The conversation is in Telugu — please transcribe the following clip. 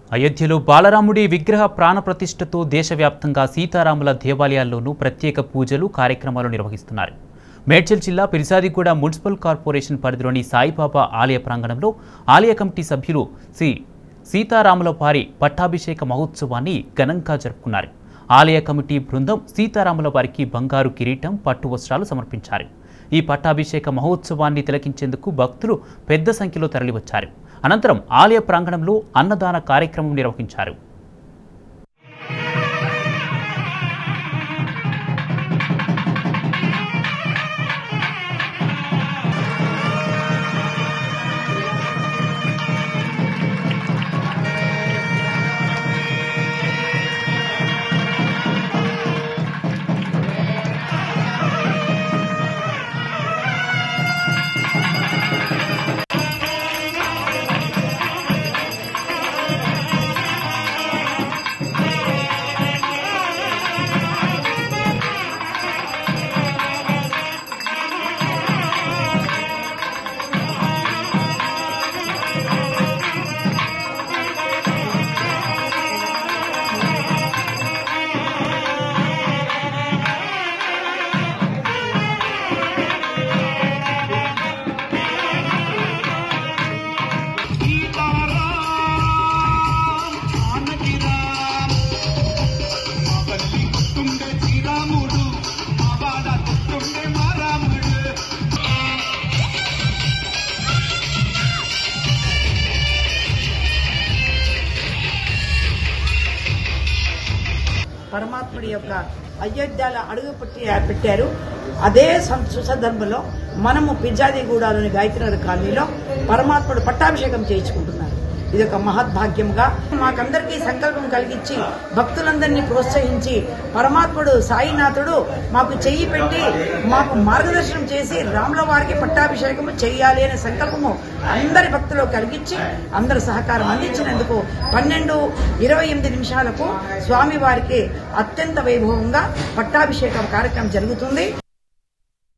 అయోధ్యలో బాలరాముడి విగ్రహ ప్రాణప్రతిష్ఠతో దేశవ్యాప్తంగా సీతారాముల దేవాలయాల్లోనూ ప్రత్యేక పూజలు కార్యక్రమాలు నిర్వహిస్తున్నారు మేడ్చల్ జిల్లా పిరిసాదిగూడ మున్సిపల్ కార్పొరేషన్ పరిధిలోని సాయిబాబా ఆలయ ప్రాంగణంలో ఆలయ కమిటీ సభ్యులు శ్రీ సీతారాముల వారి పట్టాభిషేక మహోత్సవాన్ని ఘనంగా జరుపుకున్నారు ఆలయ కమిటీ బృందం సీతారాముల వారికి బంగారు కిరీటం పట్టు వస్త్రాలు సమర్పించారు ఈ పట్టాభిషేక మహోత్సవాన్ని తిలకించేందుకు భక్తులు పెద్ద సంఖ్యలో తరలివచ్చారు అనంతరం ఆలయ ప్రాంగణంలో అన్నదాన కార్యక్రమం నిర్వహించారు శ్రీరాముడు మా వాడ కొట్టుండే మా రాముడు పరమాత్ముడి యొక్క అయోధ్యలో అడుగు పెట్టి పెట్టారు అదే సం- సుసందర్భంలో మనము పిజ్జాదిగూడలోని గాయత్రినగర్ కాలనీలో పరమాత్ముడు పట్టాభిషేకం చేయించుకుంటున్నారు ఇది ఒక మహద్భాగ్యంగా మాకందరికీ సంకల్పం కలిగించి భక్తులందరినీ ప్రోత్సహించి పరమాత్ముడు సాయినాథుడు మాకు చెయ్యి పెట్టి మాకు మార్గదర్శనం చేసి రాముల వారికి పట్టాభిషేకము చేయాలి అనే సంకల్పము అందరి భక్తులు కలిగించి అందరు సహకారం అందించినందుకు పన్నెండు ఇరవై ఎనిమిది నిమిషాలకు స్వామి వారికి అత్యంత వైభవంగా పట్టాభిషేకం కార్యక్రమం జరుగుతుంది